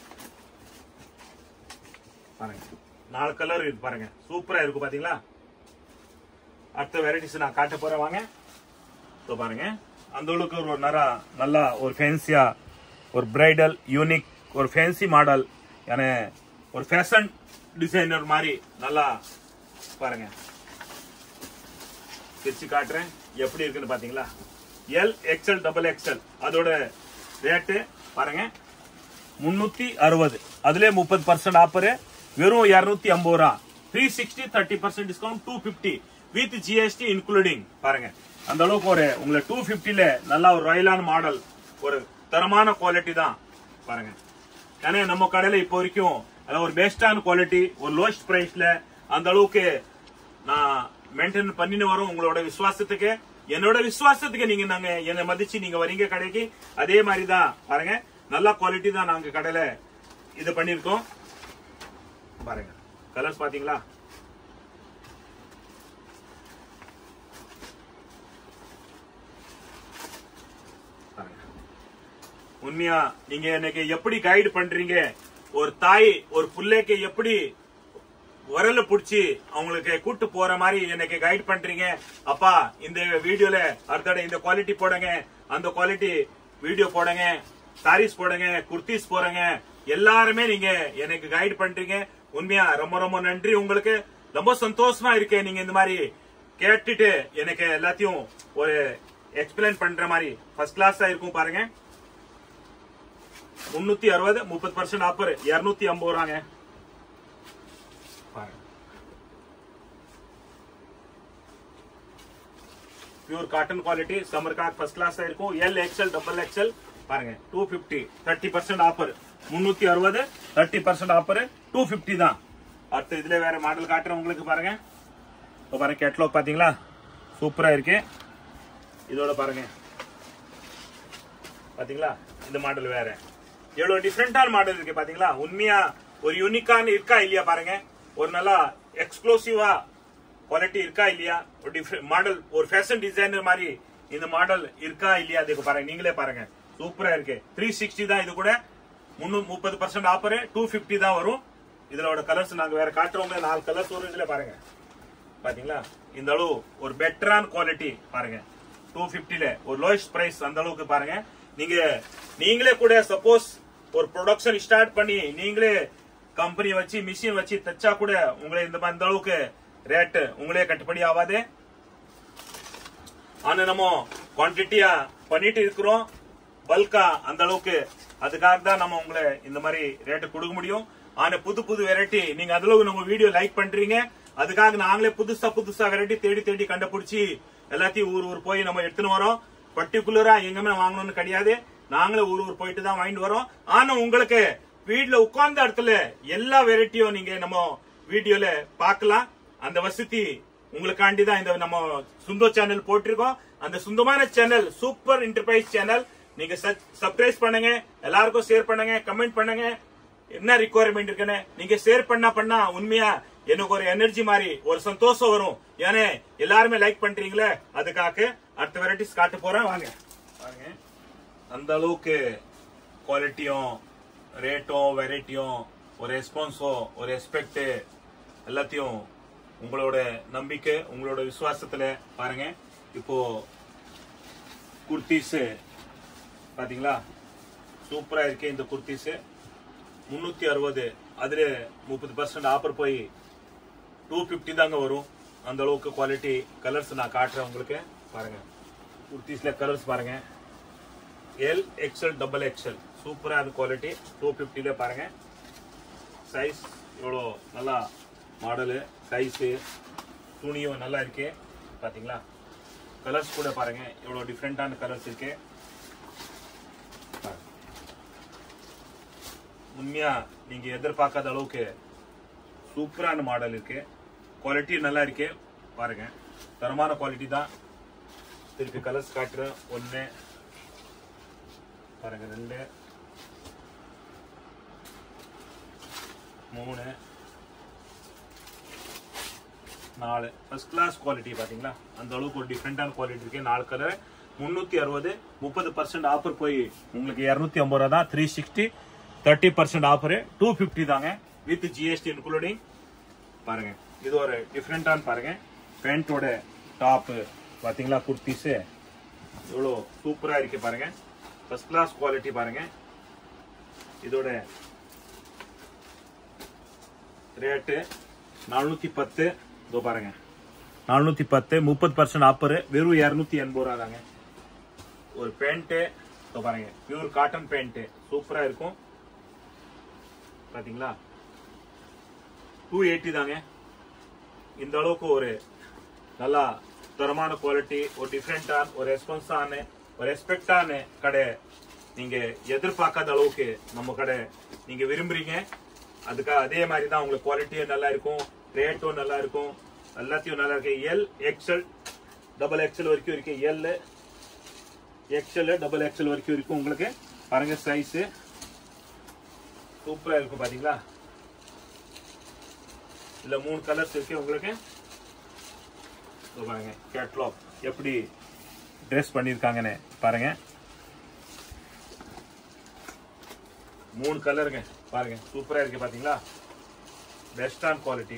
பாருங்க நாலு கலர் இருக்கு பாருங்க சூப்பரா இருக்கு பாத்தீங்களா அடுத்த வெரைட்டிஸ் நான் காட்ட போறேன் வாங்க ஸோ பாருங்க அந்த அளவுக்கு ஒரு நரா நல்லா ஒரு ஃபேன்சியா ஒரு பிரைடல் யூனிக் ஒரு ஃபேன்சி மாடல் ஏன்னா ஒரு ஃபேஷன் டிசைனர் மாதிரி நல்லா பாருங்க பிரிச்சு காட்டுறேன் எப்படி இருக்குன்னு பாத்தீங்களா எல் எக்ஸ்எல் டபுள் எக்ஸ்எல் அதோட ரேட்டு பாருங்க முன்னூத்தி அறுபது அதுல முப்பது பர்சன்ட் ஆஃபர் வெறும் இருநூத்தி ஐம்பது ரூபா three sixty thirty percent discount two fifty with GST including பாருங்க அந்த அளவுக்கு ஒரு உங்களை டூ பிப்டில நல்லா ஒரு ராயலான மாடல் ஒரு தரமான குவாலிட்டி தான் பாருங்க ஏன்னா நம்ம கடையில இப்போ வரைக்கும் அதாவது ஒரு பெஸ்டான குவாலிட்டி ஒரு லோஸ்ட் பிரைஸ்ல அந்த அளவுக்கு நான் மெயின்டைன் பண்ணின்னு வரோம் உங்களோட விசுவாசத்துக்கு என்னோட விசுவாசத்துக்கு நீங்க நாங்க என்னை மதிச்சு நீங்க வரீங்க கடைக்கு அதே மாதிரி தான் பாருங்க நல்ல குவாலிட்டி தான் நாங்க கடையில இது பண்ணிருக்கோம் பாருங்க கலர்ஸ் பாத்தீங்களா பாருங்க. உண்மையா நீங்க எனக்கு எப்படி கைடு பண்றீங்க ஒரு தாய் ஒரு புள்ளைக்கு எப்படி உரல புடிச்சு அவங்களுக்கு கூட்டு போற மாதிரி எனக்கு கைட் பண்றீங்க அப்பா இந்த வீடியோல அடுத்த இந்த குவாலிட்டி போடுங்க அந்த குவாலிட்டி வீடியோ போடுங்க சாரீஸ் போடுங்க குர்த்திஸ் போடுங்க எல்லாருமே நீங்க எனக்கு கைட் பண்றீங்க உண்மையா ரொம்ப ரொம்ப நன்றி உங்களுக்கு ரொம்ப சந்தோஷமா இருக்கேன் நீங்க இந்த மாதிரி கேட்டுட்டு எனக்கு எல்லாத்தையும் ஒரு எக்ஸ்பிளைன் பண்ற மாதிரி ஃபர்ஸ்ட் கிளாஸா இருக்கும் பாருங்க முன்னூத்தி அறுபது முப்பது பர்சன்ட் ஆஃபர் இருநூத்தி ஐம்பது ரூபாங்க பாருங்க பியூர் காட்டன் குவாலிட்டி சம்மர் காக் ஃபர்ஸ்ட் கிளாஸ் இருக்கும் எல் எக்ஸ்எல் டபுள் எக்ஸ்எல் பாருங்க two fifty thirty percent offer முன்னூத்தி அறுபது thirty percent offer two fifty தான் அடுத்து இதுல வேற மாடல் காட்டுறேன் உங்களுக்கு பாருங்க இப்போ பாருங்க கேட்லாக் பாத்தீங்களா சூப்பரா இருக்கு இதோட பாருங்க பாத்தீங்களா இந்த மாடல் வேற எவ்வளவு டிஃப்ரெண்டான மாடல் இருக்கு பாத்தீங்களா உண்மையா ஒரு யூனிக்கான இருக்கா இல்லையா பாருங்க ஒரு நல்லா எக்ஸ்க்ளூசிவா குவாலிட்டி இருக்கா இல்லையா ஒரு டிஃப்ரெண்ட் மாடல் ஒரு ஃபேஷன் டிசைனர் மாதிரி இந்த மாடல் இருக்கா இல்லையா அதுக்கு பாருங்க நீங்களே பாருங்க சூப்பரா இருக்கு த்ரீ சிக்ஸ்டி தான் இது கூட முன்னூத்தி முப்பது பர்சன்ட் ஆஃபர் டூ பிப்டி தான் வரும் இதோட கலர்ஸ் நாங்க வேற காட்டுறவங்க நாலு கலர்ஸ் வரும் இதுல பாருங்க பாத்தீங்களா இந்த அளவு ஒரு பெட்டரான குவாலிட்டி பாருங்க டூ பிப்டில ஒரு லோயஸ்ட் பிரைஸ் அந்த அளவுக்கு பாருங்க நீங்க நீங்களே கூட சப்போஸ் ஒரு ப்ரொடக்ஷன் ஸ்டார்ட் பண்ணி நீங்களே கம்பெனி வச்சு மிஷின் வச்சு தச்சா கூட உங்களை இந்த மாதிரி இந்த அளவுக்கு ரேட் உங்களே கட்டுப்படி ஆகாது ஆனா நம்ம குவான்டிட்டியா பண்ணிட்டு இருக்கிறோம் பல்கா அந்த அளவுக்கு அதுக்காக தான் நம்ம உங்களை இந்த மாதிரி ரேட்டு கொடுக்க முடியும் ஆனா புது புது வெரைட்டி நீங்க அதுல நம்ம வீடியோ லைக் பண்றீங்க அதுக்காக நாங்களே புதுசா புதுசா வெரைட்டி தேடி தேடி கண்டுபிடிச்சி எல்லாத்தையும் ஊர் ஊர் போய் நம்ம எடுத்துன்னு வரோம் பர்டிகுலரா எங்கமே வாங்கணும்னு கிடையாது நாங்களே ஊர் ஊர் போயிட்டு தான் வாங்கிட்டு வரோம் ஆனா உங்களுக்கு வீட்ல உட்கார்ந்த இடத்துல எல்லா வெரைட்டியும் நீங்க நம்ம வீடியோல பார்க்கலாம் அந்த வசதி உங்களுக்காண்டி தான் இந்த நம்ம சுந்தோ சேனல் போட்டிருக்கோம் அந்த சுந்தமான சேனல் சூப்பர் என்டர்பிரைஸ் சேனல் நீங்க சப்ஸ்கிரைப் பண்ணுங்க எல்லாருக்கும் ஷேர் பண்ணுங்க கமெண்ட் பண்ணுங்க என்ன ரிக்குவயர்மெண்ட் இருக்குன்னு நீங்க ஷேர் பண்ணா பண்ணா உண்மையா எனக்கு ஒரு எனர்ஜி மாதிரி ஒரு சந்தோஷம் வரும் ஏன்னா எல்லாருமே லைக் பண்றீங்களே அதுக்காக அடுத்த வெரைட்டிஸ் காட்ட போறேன் வாங்க பாருங்க அந்த அளவுக்கு குவாலிட்டியும் ரேட்டும் வெரைட்டியும் ஒரு ரெஸ்பான்ஸோ ஒரு ரெஸ்பெக்ட் எல்லாத்தையும் உங்களோட நம்பிக்கை உங்களோட விசுவாசத்துல பாருங்க இப்போ குர்த்திஸ் பாத்தீங்களா சூப்பரா இருக்கு இந்த குர்த்திஸ் முன்னூத்தி அறுபது அதுல முப்பது பர்சன்ட் ஆஃபர் போய் டூ பிப்டி தாங்க வரும் அந்த அளவுக்கு குவாலிட்டி கலர்ஸ் நான் காட்டுறேன் உங்களுக்கு பாருங்க குர்த்திஸ்ல கலர்ஸ் பாருங்க எல் எக்ஸ்எல் டபுள் எக்ஸ்எல் சூப்பரா இருக்கு குவாலிட்டி டூ பிப்டில பாருங்க சைஸ் இவ்வளோ நல்லா மாடலு சைஸு துணியும் நல்லா இருக்கு பாத்தீங்களா கலர்ஸ் கூட பாருங்க இவ்வளோ டிஃப்ரெண்டான கலர்ஸ் இருக்கு பாருங்க. உண்மையா நீங்க எதிர்பார்க்காத அளவுக்கு சூப்பரான மாடல் இருக்கு குவாலிட்டி நல்லா இருக்கு பாருங்க தரமான குவாலிட்டி தான் திருப்பி கலர்ஸ் காட்டுறேன் ஒன்னு பாருங்க ரெண்டு மூணு நாலு ஃபர்ஸ்ட் கிளாஸ் குவாலிட்டி பாத்தீங்களா அந்த அளவுக்கு ஒரு டிஃப்ரெண்டான குவாலிட்டி இருக்கு நாலு கலர் முன்னூத்தி அறுபது முப்பது பர்சன்ட் ஆஃபர் போய் உங்களுக்கு இருநூத்தி ஐம்பது ரூபா தான் three sixty thirty percent offer two fifty தாங்க வித் ஜிஎஸ்டி இன்க்ளூடிங் பாருங்க இது ஒரு டிஃப்ரெண்டான பாருங்க பேண்டோட டாப் பாத்தீங்களா குர்த்திஸ் இவ்வளோ சூப்பரா இருக்கு பாருங்க ஃபர்ஸ்ட் கிளாஸ் குவாலிட்டி பாருங்க இதோட ரேட்டு நானூத்தி பத்து இதோ பாருங்க நானூத்தி பத்து முப்பது பர்சன்ட் ஆஃபர் வெறும் இருநூத்தி எண்பது ரூபா தாங்க ஒரு பேண்ட் இதோ பாருங்க பியூர் காட்டன் பேண்ட் சூப்பரா இருக்கும் பாத்தீங்களா டூ எயிட்டி தாங்க இந்த அளவுக்கு ஒரு நல்லா தரமான குவாலிட்டி ஒரு டிஃப்ரெண்டான ஒரு ரெஸ்பான்ஸான ஒரு ரெஸ்பெக்டான கடை நீங்க எதிர்பார்க்காத அளவுக்கு நம்ம கடை நீங்க விரும்புறீங்க அதுக்காக அதே மாதிரி தான் உங்களுக்கு குவாலிட்டியும் நல்லா இருக்கும் ரேட்டும் நல்லா இருக்கும் எல்லாத்தையும் நல்லா இருக்கு எல் எக்ஸ்எல் டபுள் எக்ஸ்எல் வரைக்கும் இருக்கு எல் எக்ஸ்எல் டபுள் எக்ஸ்எல் வரைக்கும் இருக்கும் உங்களுக்கு பாருங்க சைஸ் சூப்பரா இருக்கும் பாத்தீங்களா இல்ல மூணு கலர்ஸ் இருக்கு உங்களுக்கு இதோ பாருங்க கேட்லாக் எப்படி ட்ரெஸ் பண்ணியிருக்காங்கன்னு பாருங்க மூணு கலருங்க பாருங்க சூப்பரா இருக்கு பாத்தீங்களா பெஸ்டான குவாலிட்டி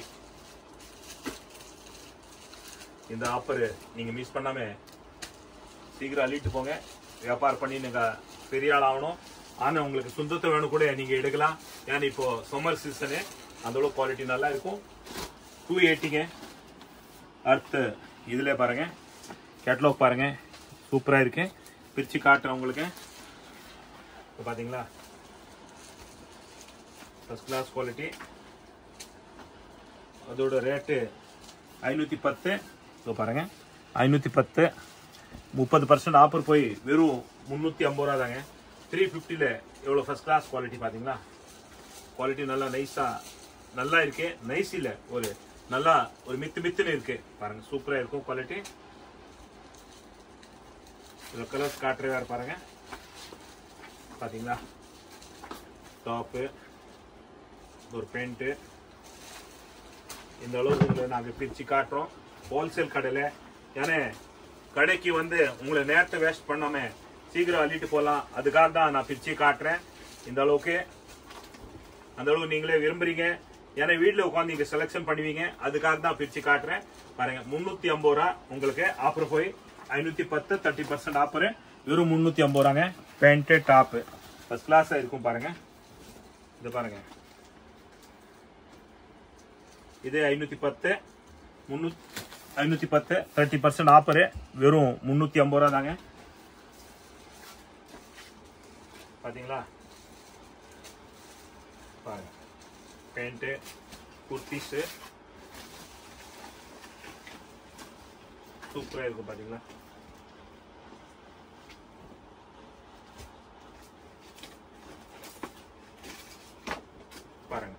இந்த ஆஃபர் நீங்க மிஸ் பண்ணாம சீக்கிரம் அள்ளிட்டு போங்க வியாபாரம் பண்ணி நீங்க பெரிய ஆள் ஆகணும் ஆனா உங்களுக்கு சொந்தத்தை வேணும் கூட நீங்க எடுக்கலாம் ஏன்னா இப்போ சம்மர் சீசனு அந்த அளவு குவாலிட்டி நல்லா இருக்கும் டூ எயிட்டிங்க அடுத்து இதுல பாருங்க கேட்லாக் பாருங்க சூப்பரா இருக்கு பிரிச்சு காட்டுறேன் உங்களுக்கு இப்போ பாத்தீங்களா ஃபர்ஸ்ட் கிளாஸ் குவாலிட்டி அதோட ரேட்டு ஐநூற்றி பத்து இதோ பாருங்க ஐநூற்றி பத்து முப்பது பர்சன்ட் ஆஃபர் போய் வெறும் முந்நூற்றி ஐம்பது ரூபா தாங்க த்ரீ ஃபிஃப்டியில் எவ்வளோ ஃபர்ஸ்ட் கிளாஸ் குவாலிட்டி பார்த்தீங்களா குவாலிட்டி நல்லா நைஸாக நல்லா இருக்கு நைஸ் இல்லை ஒரு நல்லா ஒரு மித்து மித்துன்னு இருக்கு பாருங்க சூப்பராக இருக்கும் குவாலிட்டி இதில் கலர்ஸ் காட்டுற வேறு பாருங்க பார்த்தீங்களா டாப்பு ஒரு பெயிண்ட்டு இந்த அளவுக்கு உங்களை நாங்கள் பிரித்து காட்டுறோம் ஹோல்சேல் கடையில் ஏன்னா கடைக்கு வந்து உங்களை நேரத்தை வேஸ்ட் பண்ணாம சீக்கிரம் அள்ளிட்டு போகலாம் அதுக்காக தான் நான் பிரித்து காட்டுறேன் இந்த அளவுக்கு அந்த அளவுக்கு நீங்களே விரும்புறீங்க ஏன்னா வீட்டில் உட்காந்து இங்கே செலெக்ஷன் பண்ணுவீங்க அதுக்காக தான் பிரித்து காட்டுறேன் பாருங்க முந்நூற்றி ஐம்பது ரூபா உங்களுக்கு ஆஃபர் போய் ஐநூற்றி பத்து தேர்ட்டி பர்சன்ட் ஆஃபரு வெறும் முந்நூற்றி ஐம்பது ரூபாங்க பேண்ட்டு டாப்பு ஃபர்ஸ்ட் கிளாஸாக இருக்கும் பாருங்க இது பாருங்க இது ஐநூத்தி பத்து முன்னூத்தி ஐநூத்தி பத்து தேர்ட்டி பர்சன்ட் ஆஃபரு வெறும் முன்னூத்தி ஐம்பது ரூபா தாங்க பாத்தீங்களா பாருங்க பேண்ட்டு குர்த்திஸு சூப்பரா இருக்கும் பாத்தீங்களா பாருங்க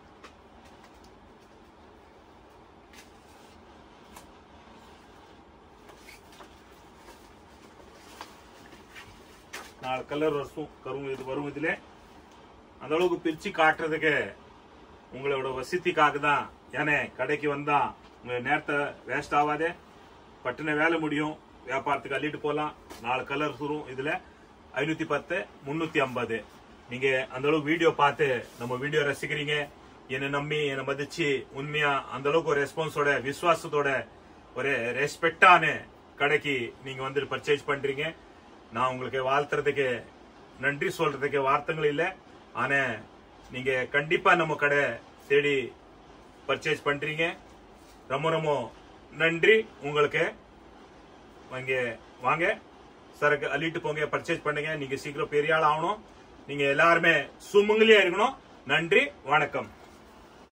நாலு கலர் வரும் கரும் இது வரும் இதுல அந்த அளவுக்கு பிரிச்சு காட்டுறதுக்கு உங்களோட வசதிக்காக தான் ஏன்னா கடைக்கு வந்தா உங்க நேரத்தை வேஸ்ட் ஆகாதே பட்டுன வேலை முடியும் வியாபாரத்துக்கு அள்ளிட்டு போகலாம் நாலு கலர் வரும் இதுல ஐநூத்தி பத்து முன்னூத்தி ஐம்பது நீங்க அந்த அளவுக்கு வீடியோ பார்த்து நம்ம வீடியோ ரசிக்கிறீங்க என்னை நம்பி என்னை மதிச்சு உண்மையா அந்த அளவுக்கு ஒரு ரெஸ்பான்ஸோட விசுவாசத்தோட ஒரு ரெஸ்பெக்டான கடைக்கு நீங்க வந்து பர்ச்சேஸ் பண்றீங்க நான் உங்களுக்கு வாழ்த்துறதுக்கு நன்றி சொல்றதுக்கு வார்த்தைகள் இல்லை ஆனா நீங்க கண்டிப்பா நம்ம கடை தேடி பர்ச்சேஸ் பண்றீங்க ரொம்ப ரொம்ப நன்றி உங்களுக்கு இங்க வாங்க சரக்கு அள்ளிட்டு போங்க பர்ச்சேஸ் பண்ணுங்க நீங்க சீக்கிரம் பெரிய ஆள் ஆகணும் நீங்க எல்லாருமே சுமங்கலியா இருக்கணும் நன்றி வணக்கம்